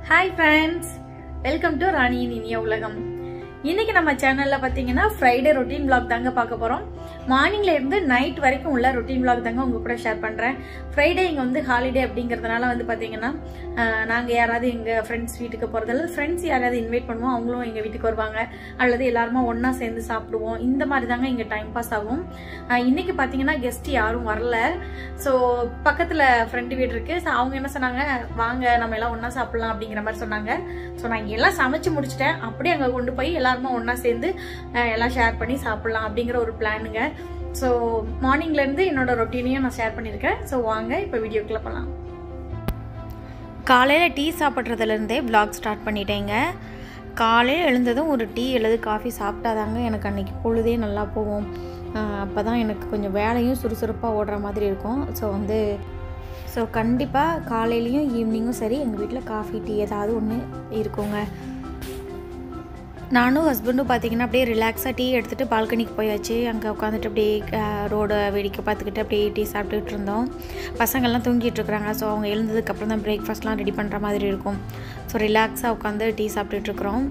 Hi friends welcome to ராணியின் இனிய உலகம் இன்னைக்கு நம்ம சேனல்ல பாத்தீங்கன்னா ஃப்ரைடே ரொட்டீன் vlog தாங்க பார்க்க போறோம் மார்னிங்ல இருந்து நைட் வரைக்கும் உள்ள ரொட்டீன் vlog தாங்க உங்க கூட ஷேர் பண்றேன் ஃப்ரைடே இங்க வந்து ஹாலிடே அப்படிங்கறதுனால வந்து பாத்தீங்கன்னா ஆஹ், நாங்க யாராவது எங்க ஃப்ரெண்ட்ஸ் வீட்டுக்கு போறது அல்லது ஃப்ரெண்ட்ஸ் யாராவது இன்வைட் பண்ணுவோம் அவங்களும் எங்க வீட்டுக்கு வருவாங்க அல்லது எல்லாருமா ஒண்ணா சேர்ந்து சாப்பிடுவோம் இந்த மாதிரி தாங்க இங்க டைம் பாஸ் ஆகும் ஆஹ், இன்னைக்கு பாத்தீங்கன்னா கெஸ்ட் யாரும் வரல ஸோ பக்கத்துல ஃப்ரெண்டு வீடு இருக்கு ஸோ அவங்க என்ன சொன்னாங்க வாங்க நம்ம எல்லாம் ஒண்ணா சாப்பிடலாம் அப்படிங்கிற மாதிரி சொன்னாங்க ஸோ நான் இங்க எல்லாம் சமைச்சு முடிச்சிட்டேன் அப்படியே அங்க கொண்டு போய் எல்லாருமே ஒண்ணா சேர்ந்து அஹ், எல்லாம் ஷேர் பண்ணி சாப்பிடலாம் அப்படிங்கிற ஒரு பிளானுங்க ஸோ மார்னிங்ல இருந்து என்னோட ரொட்டீனையும் நான் ஷேர் பண்ணியிருக்கேன் ஸோ வாங்க இப்போ வீடியோக்குள்ள போகலாம் காலையில் டீ சாப்பிட்றதுலேருந்தே vlog ஸ்டார்ட் பண்ணிட்டேங்க காலையில் எழுந்ததும் ஒரு டீ அல்லது காஃபி சாப்பிட்டாதாங்க எனக்கு அன்னைக்கு பொழுதே நல்லா போகும் அப்போ தான் எனக்கு கொஞ்சம் வேலையும் சுறுசுறுப்பாக ஓடுற மாதிரி இருக்கும் ஸோ வந்து ஸோ கண்டிப்பாக காலையிலையும் ஈவினிங்கும் சரி எங்கள் வீட்டில் காஃபி டீ ஏதாவது ஒன்று இருக்குங்க நானும் ஹஸ்பண்டும் பார்த்தீங்கன்னா அப்படியே ரிலாக்ஸாக டீ எடுத்துகிட்டு பால்கனிக்கு போயாச்சு அங்கே உட்காந்துட்டு அப்படியே ரோடை வேடிக்கை பார்த்துக்கிட்டு அப்படியே டீ சாப்பிட்டுட்டு இருந்தோம் பசங்கள்லாம் தூங்கிட்டு இருக்கிறாங்க ஸோ அவங்க எழுந்ததுக்கப்புறம் தான் பிரேக்ஃபாஸ்ட்லாம் ரெடி பண்ணுற மாதிரி இருக்கும் ஸோ ரிலாக்ஸாக உட்காந்து டீ சாப்பிட்டுட்டு இருக்கிறோம்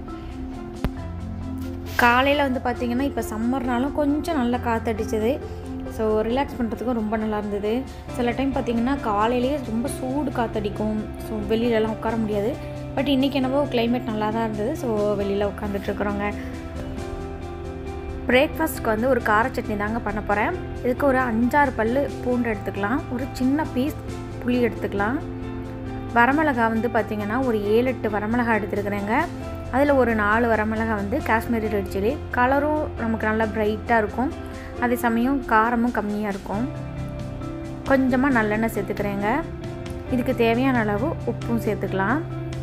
காலையில் வந்து பார்த்திங்கன்னா இப்போ சம்மர்னாலும் கொஞ்சம் நல்லா காற்றடிச்சது ஸோ ரிலாக்ஸ் பண்ணுறதுக்கும் ரொம்ப நல்லா இருந்தது சில டைம் பார்த்திங்கன்னா காலையிலேயே ரொம்ப சூடு காற்றடிக்கும் ஸோ வெளியிலலாம் உட்கார முடியாது பட் இன்றைக்கி என்னவோ கிளைமேட் நல்லா தான் இருந்தது ஸோ வெளியில் உட்காந்துட்ருக்குறோங்க பிரேக்ஃபாஸ்ட்க்கு வந்து ஒரு கார சட்னி தாங்க பண்ண போகிறேன் இதுக்கு ஒரு அஞ்சாறு பல் பூண்டு எடுத்துக்கலாம் ஒரு சின்ன பீஸ் புளி எடுத்துக்கலாம் வரமிளகா வந்து பார்த்திங்கன்னா ஒரு ஏழு எட்டு வரமிளகா எடுத்துருக்குறேங்க அதில் ஒரு நாலு வரமிளகா வந்து காஷ்மீரி ரெட் சில்லி கலரும் நமக்கு நல்லா பிரைட்டாக இருக்கும் அதே சமயம் காரமும் கம்மியாக இருக்கும் கொஞ்சமாக நல்லெண்ணெய் சேர்த்துக்கிறேங்க இதுக்கு தேவையான அளவு உப்பும் சேர்த்துக்கலாம்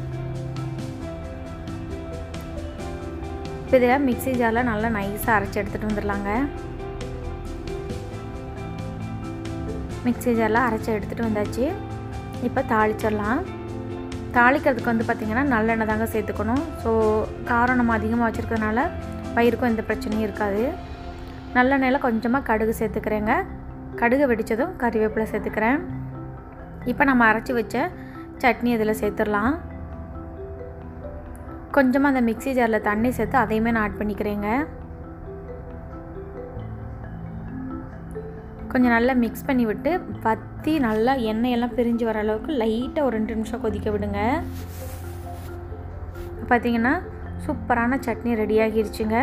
இப்போ இதில் மிக்ஸி ஜாரில் நல்லா நைஸாக அரைச்சி எடுத்துகிட்டு வந்துடலாங்க மிக்ஸி ஜாரில் அரைச்சி எடுத்துகிட்டு வந்தாச்சு இப்போ தாளிச்சிடலாம் தாளிக்கிறதுக்கு வந்து பார்த்திங்கன்னா நல்லெண்ணெய் தாங்க சேர்த்துக்கணும் ஸோ காரம் நம்ம அதிகமாக வச்சுருக்கறனால பயிருக்கும் எந்த பிரச்சனையும் இருக்காது நல்லெண்ணெயில் கொஞ்சமாக கடுகு சேர்த்துக்கிறேங்க கடுகு வெடித்ததும் கறிவேப்பிலை சேர்த்துக்கிறேன் இப்போ நம்ம அரைச்சி வச்ச சட்னி இதில் சேர்த்துடலாம் கொஞ்சமாக அந்த மிக்ஸி ஜாரில் தண்ணி சேர்த்து அதையுமே நான் ஆட் பண்ணிக்கிறேங்க கொஞ்சம் நல்லா மிக்ஸ் பண்ணி விட்டு வற்றி நல்லா எண்ணெயெல்லாம் பிரிஞ்சு வர அளவுக்கு லைட்டாக ஒரு ரெண்டு நிமிஷம் கொதிக்க விடுங்க பார்த்தீங்கன்னா சூப்பரான சட்னி ரெடி ஆகிருச்சுங்க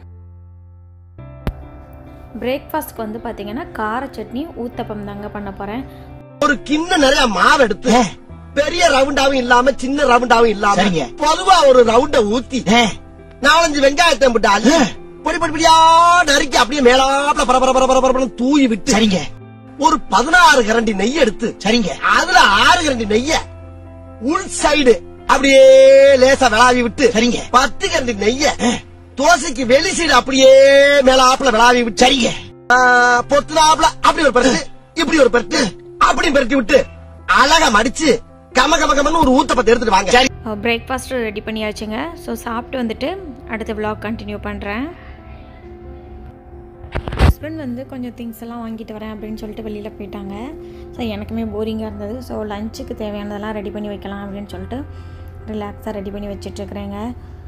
பிரேக்ஃபாஸ்ட்க்கு வந்து பார்த்தீங்கன்னா கார சட்னி ஊத்தப்பம் தாங்க பண்ண போகிறேன் ஒரு கிண்ண நிறைய மாவு எடுத்து பெரிய ரவுண்டாவும் இல்லாம சின்ன ரவுண்டாவும் இல்லாம சரிங்க. பொதுவா ஒரு ரவுண்ட ஊத்தி நாலஞ்சு வெங்காயத்தை போட்டு அள்ளி பொடி பொடி பொடியா நறுக்கி அப்படியே மேலாப்ல பர பர பர பர பரபரன்னு தூவி விட்டு சரிங்க ஒரு பதினாறு கரண்டி நெய் எடுத்து சரிங்க அதுல ஆறு கரண்டி நெய்ய உள் சைடு அப்படியே லேசா விளாவி விட்டு சரிங்க பத்து கரண்டி நெய்ய தோசைக்கு வெளி சைடு அப்படியே மேலாப்ல விளாவி விட்டு சரிங்க ஆ, பொத்துனாப்ல அப்படி ஒரு பெருட்டு இப்படி ஒரு பெருட்டு அப்படி பெருட்டி விட்டு அழகா மடிச்சு கம கம கமன்னு ஒரு ஊத்தப்பத்தை எடுத்துட்டு வாங்க சரி பிரேக்ஃபாஸ்ட் ரெடி பண்ணியாச்சுங்க ஸோ சாப்பிட்டு வந்துட்டு அடுத்த vlog கண்டினியூ பண்ணுறேன் ஹஸ்பண்ட் வந்து கொஞ்சம் திங்ஸ் எல்லாம் வாங்கிட்டு வரேன் அப்படின்னு சொல்லிட்டு வெளியில் போயிட்டாங்க ஸோ எனக்குமே போரிங்காக இருந்தது ஸோ லஞ்சுக்கு தேவையானதெல்லாம் ரெடி பண்ணி வைக்கலாம் அப்படின்னு சொல்லிட்டு ரிலாக்ஸாக ரெடி பண்ணி வச்சிட்ருக்குறேங்க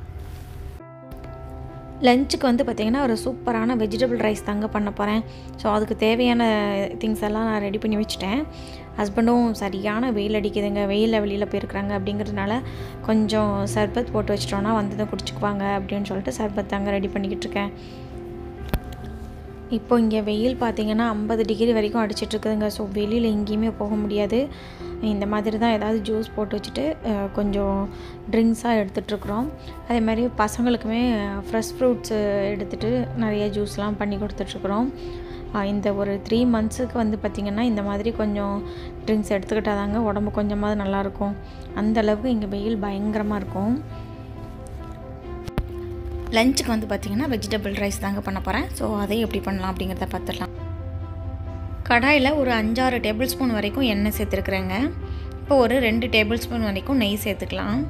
லஞ்சுக்கு வந்து பார்த்திங்கன்னா ஒரு சூப்பரான வெஜிடபிள் ரைஸ் தாங்க பண்ண போகிறேன் ஸோ அதுக்கு தேவையான திங்ஸ் எல்லாம் நான் ரெடி பண்ணி வச்சுட்டேன் ஹஸ்பண்டும் சரியான வெயில் அடிக்குதுங்க வெயிலில் வெளியில் போயிருக்கிறாங்க அப்படிங்கிறதுனால கொஞ்சம் சர்பத் போட்டு வச்சிட்டோன்னா வந்து தான் குடிச்சுக்குவாங்க அப்படின்னு சொல்லிட்டு சர்பத் தாங்க ரெடி பண்ணிக்கிட்டு இருக்கேன் இப்போ இங்கே வெயில் பார்த்தீங்கன்னா ஐம்பது டிகிரி வரைக்கும் அடிச்சிட்டு இருக்குதுங்க ஸோ வெளியில் எங்கேயுமே போக முடியாது இந்த மாதிரி தான் ஏதாவது ஜூஸ் போட்டு வச்சுட்டு அஹ், கொஞ்சம் ட்ரிங்க்ஸாக எடுத்துகிட்ருக்குறோம் அதே மாதிரி பசங்களுக்குமே ஃப்ரெஷ் ஃப்ரூட்ஸ் எடுத்துகிட்டு நிறைய ஜூஸ்லாம் பண்ணி கொடுத்துட்ருக்குறோம் அஹ், இந்த ஒரு த்ரீ மந்த்ஸுக்கு வந்து பார்த்திங்கன்னா இந்த மாதிரி கொஞ்சம் ட்ரிங்க்ஸ் எடுத்துக்கிட்டால் தாங்க உடம்பு கொஞ்சமாவது நல்லாயிருக்கும் அந்த அளவுக்கு இங்கே வெயில் பயங்கரமாக இருக்கும் லஞ்சுக்கு வந்து பார்த்திங்கன்னா வெஜிடபிள் ரைஸ் தாங்க பண்ண போகிறேன் ஸோ அதை எப்படி பண்ணலாம் அப்படிங்கிறத பார்த்துடலாம் கடாயில் ஒரு அஞ்சாறு டேபிள் ஸ்பூன் வரைக்கும் எண்ணெய் சேர்த்துருக்குறேங்க இப்போ ஒரு ரெண்டு டேபிள் ஸ்பூன் வரைக்கும் நெய் சேர்த்துக்கலாம்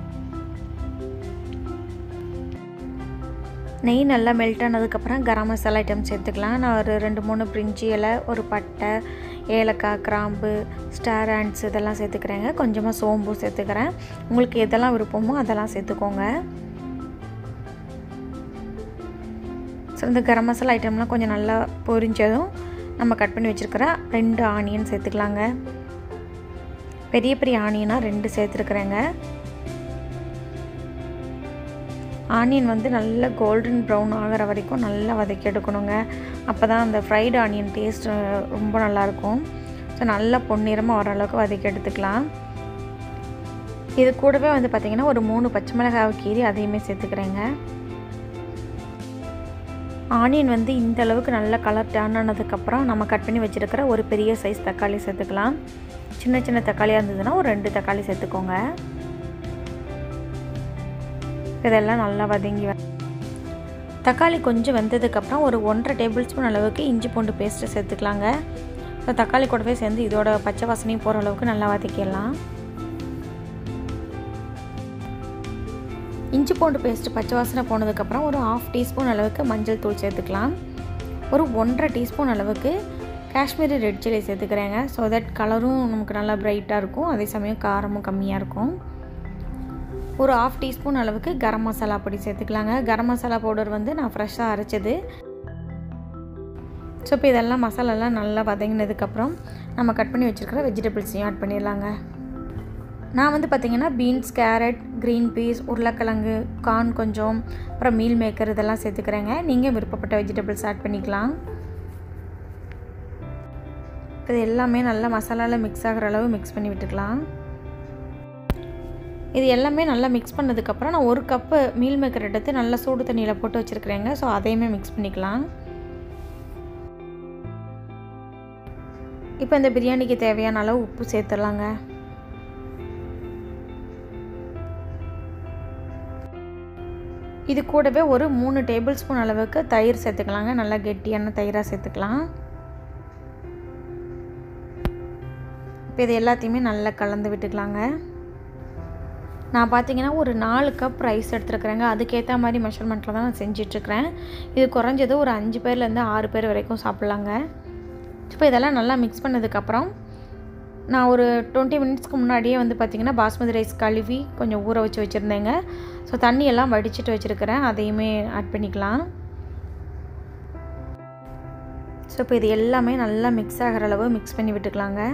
நெய் நல்லா மெல்ட் ஆனதுக்கப்புறம் கரம் மசாலா ஐட்டம் சேர்த்துக்கலாம் நான் ஒரு ரெண்டு மூணு பிரிஞ்சி இலை ஒரு பட்டை ஏலக்காய் கிராம்பு ஸ்டார் ஆண்ட்ஸ் இதெல்லாம் சேர்த்துக்கிறேங்க கொஞ்சமாக சோம்பு சேர்த்துக்கிறேன் உங்களுக்கு எதெல்லாம் விருப்பமோ அதெல்லாம் சேர்த்துக்கோங்க ஸோ இந்த கரம் மசாலா ஐட்டம்லாம் கொஞ்சம் நல்லா பொரிஞ்சதும் நம்ம கட் பண்ணி வச்சுருக்கிற ரெண்டு ஆனியன் சேர்த்துக்கலாங்க பெரிய பெரிய ஆனியனாக ரெண்டு சேர்த்துருக்குறேங்க ஆனியன் வந்து நல்ல கோல்டன் ப்ரௌன் ஆகிற வரைக்கும் நல்லா வதக்கி எடுக்கணுங்க அப்போ தான் அந்த ஃப்ரைடு ஆனியன் டேஸ்ட் ரொம்ப நல்லாயிருக்கும் ஸோ நல்லா பொன்னிறமாக வர அளவுக்கு வதக்கி எடுத்துக்கலாம் இது கூடவே வந்து பார்த்திங்கன்னா ஒரு மூணு பச்சை மிளகாய் கீரி அதையுமே சேர்த்துக்கிறேங்க ஆனியன் வந்து இந்த அளவுக்கு நல்ல கலர் டர்ன் ஆனதுக்கப்புறம் நம்ம கட் பண்ணி வச்சுருக்கிற ஒரு பெரிய சைஸ் தக்காளி சேர்த்துக்கலாம் சின்ன சின்ன தக்காளியாக இருந்ததுன்னா ஒரு ரெண்டு தக்காளி சேர்த்துக்கோங்க இதெல்லாம் நல்லா வதங்கி தக்காளி கொஞ்சம் வெந்ததுக்கப்புறம் ஒரு ஒன்றரை டேபிள் ஸ்பூன் அளவுக்கு இஞ்சி பூண்டு பேஸ்ட்டு சேர்த்துக்கலாங்க ஸோ தக்காளி கூடவே சேர்ந்து இதோட பச்சை வாசனையும் போகிற அளவுக்கு நல்லா வதக்கிடலாம் இஞ்சி பூண்டு பேஸ்ட்டு பச்சை வாசனை போனதுக்கப்புறம் ஒரு ஆஃப் டீஸ்பூன் அளவுக்கு மஞ்சள் தூள் சேர்த்துக்கலாம் ஒரு ஒன்றரை டீஸ்பூன் அளவுக்கு காஷ்மீரி ரெட் சில்லி சேர்த்துக்கிறேங்க ஸோ தட் கலரும் நமக்கு நல்லா ப்ரைட்டாக இருக்கும் அதே சமயம் காரமும் கம்மியாக இருக்கும் ஒரு ஆஃப் டீஸ்பூன் அளவுக்கு கரம் மசாலா பொடி சேர்த்துக்கலாங்க கரம் மசாலா பவுடர் வந்து நான் ஃப்ரெஷ்ஷாக அரைச்சது ஸோ இப்போ இதெல்லாம் மசாலாலாம் நல்லா வதங்கினதுக்கப்புறம் நம்ம கட் பண்ணி வச்சுருக்கிற வெஜிடபிள்ஸையும் ஆட் பண்ணிடலாங்க நான் வந்து பார்த்திங்கன்னா பீன்ஸ் கேரட் க்ரீன் பீஸ் உருளைக்கிழங்கு கார்ன் கொஞ்சம் அப்புறம் மீல் மேக்கர் இதெல்லாம் சேர்த்துக்கிறேங்க நீங்கள் விருப்பப்பட்ட வெஜிடபிள்ஸ் ஆட் பண்ணிக்கலாம் இது எல்லாமே நல்லா மசாலாவில் மிக்ஸ் ஆகிற அளவு மிக்ஸ் பண்ணி விட்டுக்கலாம் இது எல்லாமே நல்லா மிக்ஸ் பண்ணதுக்கப்புறம் நான் ஒரு கப்பு மீல் மேக்கர் எடுத்து நல்லா சூடு தண்ணியில் போட்டு வச்சுருக்கிறேங்க ஸோ அதையுமே மிக்ஸ் பண்ணிக்கலாம் இப்போ இந்த பிரியாணிக்கு தேவையான அளவு உப்பு சேர்த்துடலாங்க இது கூடவே ஒரு மூணு டேபிள் ஸ்பூன் அளவுக்கு தயிர் சேர்த்துக்கலாங்க நல்லா கெட்டியான தயிராக சேர்த்துக்கலாம் இப்போ இது எல்லாத்தையுமே நல்லா கலந்து விட்டுக்கலாங்க நான் பார்த்தீங்கன்னா ஒரு நாலு கப் ரைஸ் எடுத்துருக்குறேங்க அதுக்கேற்ற மாதிரி மெஷர்மெண்ட்டில் தான் நான் செஞ்சிட்ருக்கிறேன் இது குறைஞ்சது ஒரு அஞ்சு பேர்லேருந்து ஆறு பேர் வரைக்கும் சாப்பிட்லாங்க இப்போ இதெல்லாம் நல்லா மிக்ஸ் பண்ணதுக்கப்புறம் நான் ஒரு டுவெண்ட்டி மினிட்ஸ்க்கு முன்னாடியே வந்து பார்த்திங்கன்னா பாஸ்மதி ரைஸ் கழுவி கொஞ்சம் ஊற வச்சு வச்சுருந்தேங்க ஸோ தண்ணியெல்லாம் வடிச்சிட்டு வச்சுருக்கிறேன் அதையுமே ஆட் பண்ணிக்கலாம் ஸோ இப்போ இது எல்லாமே நல்லா மிக்ஸ் ஆகிற அளவு மிக்ஸ் பண்ணி விட்டுக்கலாங்க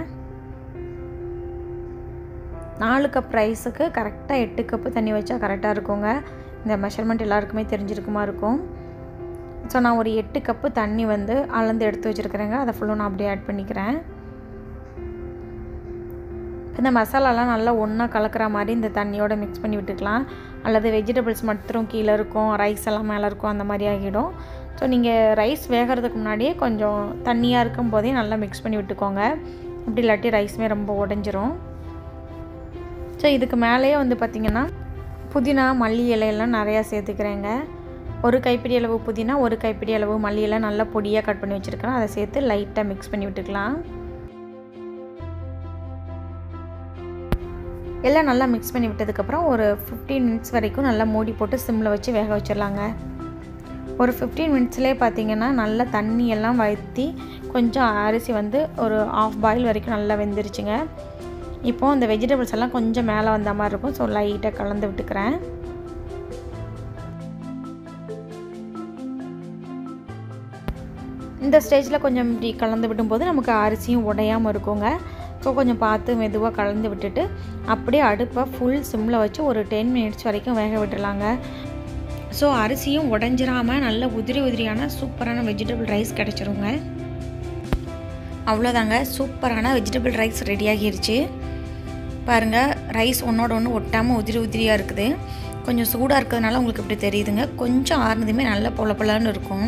நாலு கப் ரைஸுக்கு கரெக்டாக எட்டு கப்பு தண்ணி வச்சா கரெக்டாக இருக்குங்க இந்த மெஷர்மெண்ட் எல்லாருக்குமே தெரிஞ்சிருக்குமா இருக்கும் ஸோ நான் ஒரு எட்டு கப்பு தண்ணி வந்து அளந்து எடுத்து வச்சுருக்கிறேங்க அதை ஃபுல்லும் நான் அப்படியே ஆட் பண்ணிக்கிறேன் இந்த மசாலாலாம் நல்லா ஒன்றா கலக்கிற மாதிரி இந்த தண்ணியோட மிக்ஸ் பண்ணி விட்டுக்கலாம் அல்லது வெஜிடபிள்ஸ் மட்டும் கீழே இருக்கும் ரைஸ் எல்லாம் மேலே இருக்கும் அந்த மாதிரி ஆகிடும் ஸோ நீங்கள் ரைஸ் வேகிறதுக்கு முன்னாடியே கொஞ்சம் தண்ணியாக இருக்கும் போதே நல்லா மிக்ஸ் பண்ணி விட்டுக்கோங்க அப்படி இல்லாட்டி ரைஸுமே ரொம்ப உடஞ்சிரும் ஸோ இதுக்கு மேலேயே வந்து பார்த்திங்கன்னா புதினா மல்லி இலையெல்லாம் நிறையா சேர்த்துக்கிறேங்க ஒரு கைப்பிடி அளவு புதினா ஒரு கைப்பிடி அளவு மல்லி இலை நல்லா பொடியாக கட் பண்ணி வச்சுருக்கிறேன் அதை சேர்த்து லைட்டாக மிக்ஸ் பண்ணி விட்டுக்கலாம் எல்லாம் நல்லா மிக்ஸ் பண்ணி விட்டதுக்கப்புறம் ஒரு ஃபிஃப்டீன் மினிட்ஸ் வரைக்கும் நல்லா மூடி போட்டு சிம்மில் வச்சு வேக வச்சிடலாங்க ஒரு ஃபிஃப்டீன் மினிட்ஸ்லேயே பார்த்தீங்கன்னா நல்லா தண்ணி எல்லாம் வற்றி கொஞ்சம் அரிசி வந்து ஒரு ஆஃப் பாயில் வரைக்கும் நல்லா வெந்துருச்சுங்க இப்போது இந்த வெஜிடபிள்ஸ் எல்லாம் கொஞ்சம் மேலே வந்த மாதிரி இருக்கும் ஸோ லைட்டாக கலந்து விட்டுக்கிறேன் இந்த ஸ்டேஜில் கொஞ்சம் இப்படி கலந்து விடும்போது நமக்கு அரிசியும் உடையாமல் இருக்குங்க ஸோ கொஞ்சம் பார்த்து மெதுவாக கலந்து விட்டுட்டு அப்படியே அடுப்பை ஃபுல் சிம்மில் வச்சு ஒரு டென் மினிட்ஸ் வரைக்கும் வேக விட்டுலாங்க ஸோ அரிசியும் உடஞ்சிராமல் நல்ல உதிரி உதிரியான சூப்பரான வெஜிடபிள் ரைஸ் கிடச்சிருங்க அவ்வளோதாங்க சூப்பரான வெஜிடபிள் ரைஸ் ரெடி ஆகிருச்சு பாருங்கள் ரைஸ் ஒன்றோட ஒன்று ஒட்டாமல் உதிரி உதிரியாக இருக்குது கொஞ்சம் சூடாக இருக்கிறதுனால உங்களுக்கு இப்படி தெரியுதுங்க கொஞ்சம் ஆறுனதுமே நல்லா பொல பொலன்னு இருக்கும்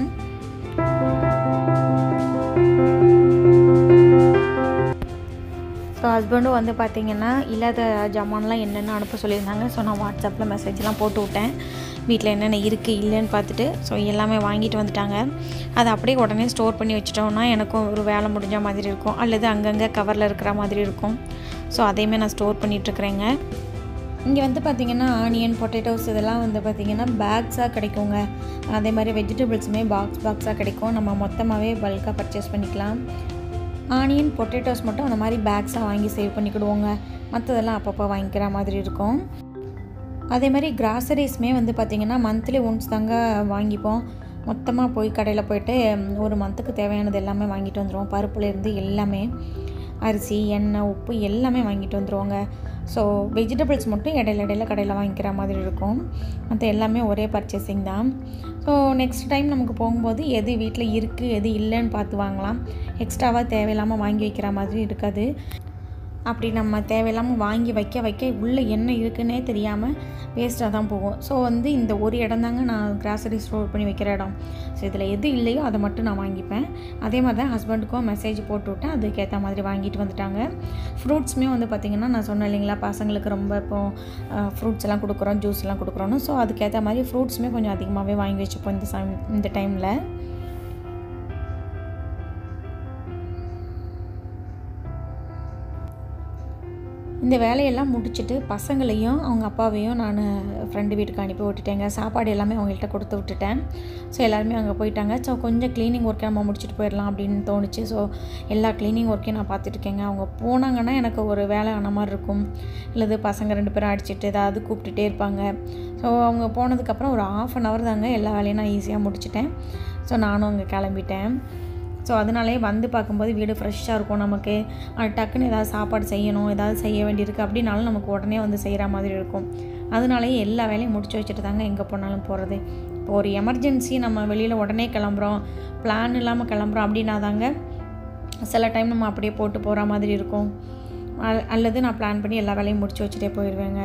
ஸோ ஹஸ்பண்டும் வந்து பார்த்திங்கன்னா இல்லாத ஜாமான்லாம் என்னென்ன அனுப்ப சொல்லியிருந்தாங்க ஸோ நான் வாட்ஸ்அப்பில் மெசேஜ்லாம் போட்டு விட்டேன் வீட்டில் என்னென்ன இருக்குது இல்லைன்னு பார்த்துட்டு ஸோ எல்லாமே வாங்கிட்டு வந்துட்டாங்க அதை அப்படியே உடனே ஸ்டோர் பண்ணி வச்சிட்டோம்னா எனக்கும் ஒரு வேலை முடிஞ்ச மாதிரி இருக்கும் அல்லது அங்கங்கே கவரில் இருக்கிற மாதிரி இருக்கும் ஸோ அதையுமே நான் ஸ்டோர் பண்ணிகிட்ருக்குறேங்க இங்கே வந்து பார்த்திங்கன்னா ஆனியன் பொட்டேட்டோஸ் இதெல்லாம் வந்து பார்த்திங்கன்னா பேக்ஸாக கிடைக்குங்க அதே மாதிரி வெஜிடபிள்ஸுமே பாக்ஸ் பாக்ஸாக கிடைக்கும் நம்ம மொத்தமாகவே பல்காக பர்ச்சேஸ் பண்ணிக்கலாம் ஆனியன் பொட்டேட்டோஸ் மட்டும் அந்த மாதிரி பேக்ஸாக வாங்கி சேவ் பண்ணிக்கிடுவோங்க மற்றதெல்லாம் அப்பப்போ வாங்கிக்கிற மாதிரி இருக்கும் அதே மாதிரி கிராசரிஸ்மே வந்து பார்த்திங்கன்னா மந்த்லி ஒன்ஸ் தாங்க வாங்கிப்போம் மொத்தமாக போய் கடையில் போயிட்டு ம், ஒரு மந்த்துக்கு தேவையானது எல்லாமே வாங்கிட்டு வந்துடுவோம் பருப்புலேருந்து எல்லாமே அரிசி எண்ணெய் உப்பு எல்லாமே வாங்கிட்டு வந்துடுவோங்க ஸோ வெஜிடபிள்ஸ் மட்டும் இடையில இடையில கடையில் வாங்கிக்கிற மாதிரி இருக்கும் மற்ற எல்லாமே ஒரே பர்ச்சேசிங் தான் ஸோ நெக்ஸ்ட் டைம் நமக்கு போகும்போது எது வீட்டில் இருக்குது எது இல்லைன்னு பார்த்து வாங்கலாம் எக்ஸ்ட்ராவாக தேவையில்லாமல் வாங்கி வைக்கிற மாதிரி இருக்காது அப்படி நம்ம தேவையில்லாமல் வாங்கி வைக்க வைக்க உள்ளே என்ன இருக்குன்னே தெரியாமல் வேஸ்ட்டாக தான் போகும் ஸோ வந்து இந்த ஒரு இடம் தாங்க நான் கிராசரி ஸ்டோர் பண்ணி வைக்கிற இடம் ஸோ இதில் எது இல்லையோ அதை மட்டும் நான் வாங்கிப்பேன் அதே மாதிரி தான் ஹஸ்பண்டுக்கும் மெசேஜ் போட்டு விட்டேன் அதுக்கேற்ற மாதிரி வாங்கிட்டு வந்துட்டாங்க ஃப்ரூட்ஸுமே வந்து பார்த்திங்கன்னா நான் சொன்னேன் இல்லைங்களா பசங்களுக்கு ரொம்ப இப்போ ஃப்ரூட்ஸ் எல்லாம் கொடுக்குறோம் ஜூஸ் எல்லாம் கொடுக்குறோன்னு ஸோ அதுக்கேற்ற மாதிரி ஃப்ரூட்ஸுமே கொஞ்சம் அதிகமாகவே வாங்கி வச்சுப்போம் இந்த சம் இந்த டைமில் இந்த வேலையெல்லாம் முடிச்சுட்டு பசங்களையும் அவங்க அப்பாவையும் நான் ஃப்ரெண்டு வீட்டுக்கு அனுப்பி விட்டுட்டேங்க சாப்பாடு எல்லாமே அவங்கள்ட்ட கொடுத்து விட்டுட்டேன் ஸோ எல்லாருமே அங்கே போயிட்டாங்க ஸோ கொஞ்சம் க்ளீனிங் ஒர்க்கை நம்ம முடிச்சுட்டு போயிடலாம் அப்படின்னு தோணுச்சு ஸோ எல்லா க்ளீனிங் ஒர்க்கையும் நான் பார்த்துட்டு இருக்கேங்க அவங்க போனாங்கன்னா எனக்கு ஒரு வேலை ஆன மாதிரி இருக்கும் இல்லது பசங்க ரெண்டு பேரும் அடிச்சுட்டு ஏதாவது கூப்பிட்டுட்டே இருப்பாங்க ஸோ அவங்க போனதுக்கப்புறம் ஒரு ஆஃப் அன் ஹவர் தாங்க எல்லா வேலையும் நான் ஈஸியாக முடிச்சிட்டேன் ஸோ நானும் அங்கே கிளம்பிட்டேன் ஸோ அதனாலே வந்து பார்க்கும்போது வீடு ஃப்ரெஷ்ஷாக இருக்கும் நமக்கு அது டக்குன்னு ஏதாவது சாப்பாடு செய்யணும் ஏதாவது செய்ய வேண்டியிருக்கு அப்படின்னாலும் நமக்கு உடனே வந்து செய்கிற மாதிரி இருக்கும் அதனாலேயே எல்லா வேலையும் முடிச்சு வச்சுட்டு தாங்க எங்கே போனாலும் போகிறது இப்போ ஒரு எமர்ஜென்சி நம்ம வெளியில் உடனே கிளம்புறோம் பிளான் இல்லாமல் கிளம்புறோம் அப்படின்னா தாங்க சில டைம் நம்ம அப்படியே போட்டு போகிற மாதிரி இருக்கும் அ- அல்லது நான் பிளான் பண்ணி எல்லா வேலையும் முடிச்சு வச்சுட்டே போயிடுவேங்க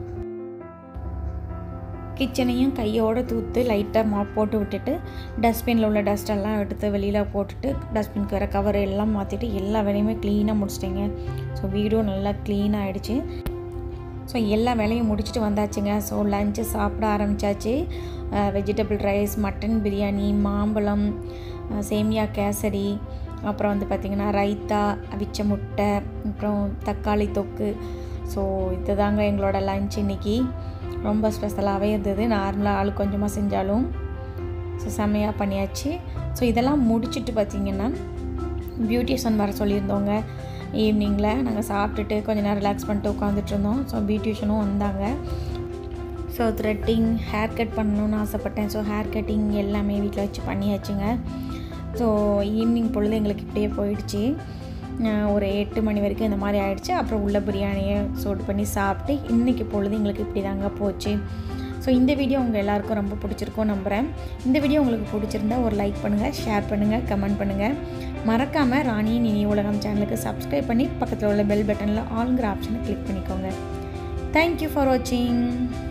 கிச்சனையும் கையோடு தூத்து லைட்டாக மாப் போட்டு விட்டுட்டு டஸ்ட்பினில் உள்ள டஸ்டெல்லாம் எடுத்து வெளியில் போட்டுட்டு டஸ்ட்பினுக்கு வர கவர் எல்லாம் மாற்றிட்டு எல்லா வேலையுமே க்ளீனாக முடிச்சிட்டேங்க ஸோ வீடும் நல்லா க்ளீனாக ஆகிடுச்சு ஸோ எல்லா வேலையும் முடிச்சுட்டு வந்தாச்சுங்க ஸோ லஞ்சு சாப்பிட ஆரம்பித்தாச்சு வெஜிடபிள் ரைஸ் மட்டன் பிரியாணி மாம்பழம் அஹ், சேமியா கேசரி அப்புறம் வந்து பார்த்திங்கன்னா ரைத்தா அவிச்ச முட்டை அப்புறம் தக்காளி தொக்கு ஸோ இதுதாங்க எங்களோட லஞ்ச் இன்னைக்கு ரொம்ப ஸ்பெஷலாகவே இருந்தது நார்மலாக ஆள் கொஞ்சமாக செஞ்சாலும் ஸோ செம்மையாக பண்ணியாச்சு ஸோ இதெல்லாம் முடிச்சுட்டு பார்த்திங்கன்னா பியூட்டிஷியன் வர சொல்லியிருந்தோங்க ஈவினிங்கில் நாங்கள் சாப்பிட்டுட்டு கொஞ்ச நேரம் ரிலாக்ஸ் பண்ணிட்டு உட்காந்துட்டு இருந்தோம் ஸோ பியூட்டிஷியனும் வந்தாங்க ஸோ த்ரெட்டிங் ஹேர் கட் பண்ணணும்னு ஆசைப்பட்டேன் ஸோ ஹேர் கட்டிங் எல்லாமே வீட்டில் வச்சு பண்ணியாச்சுங்க ஸோ ஈவினிங் பொழுது எங்களுக்கு இப்படியே போயிடுச்சு அஹ் ஒரு எட்டு மணி வரைக்கும் இந்த மாதிரி ஆயிடுச்சு அப்புறம் உள்ள பிரியாணியை சூடு பண்ணி சாப்பிட்டு இன்றைக்கி பொழுது எங்களுக்கு இப்படி தாங்க போச்சு ஸோ இந்த வீடியோ உங்கள் எல்லாருக்கும் ரொம்ப பிடிச்சிருக்கும் நம்புகிறேன் இந்த வீடியோ உங்களுக்கு பிடிச்சிருந்தா ஒரு லைக் பண்ணுங்கள் ஷேர் பண்ணுங்கள் கமெண்ட் பண்ணுங்கள் மறக்காமல் ராணியின் இனி உலகம் சேனலுக்கு சப்ஸ்கிரைப் பண்ணி பக்கத்தில் உள்ள பெல் பட்டனில் ஆல்ங்கிற ஆப்ஷனை கிளிக் பண்ணிக்கோங்க தேங்க்யூ ஃபார் வாட்சிங்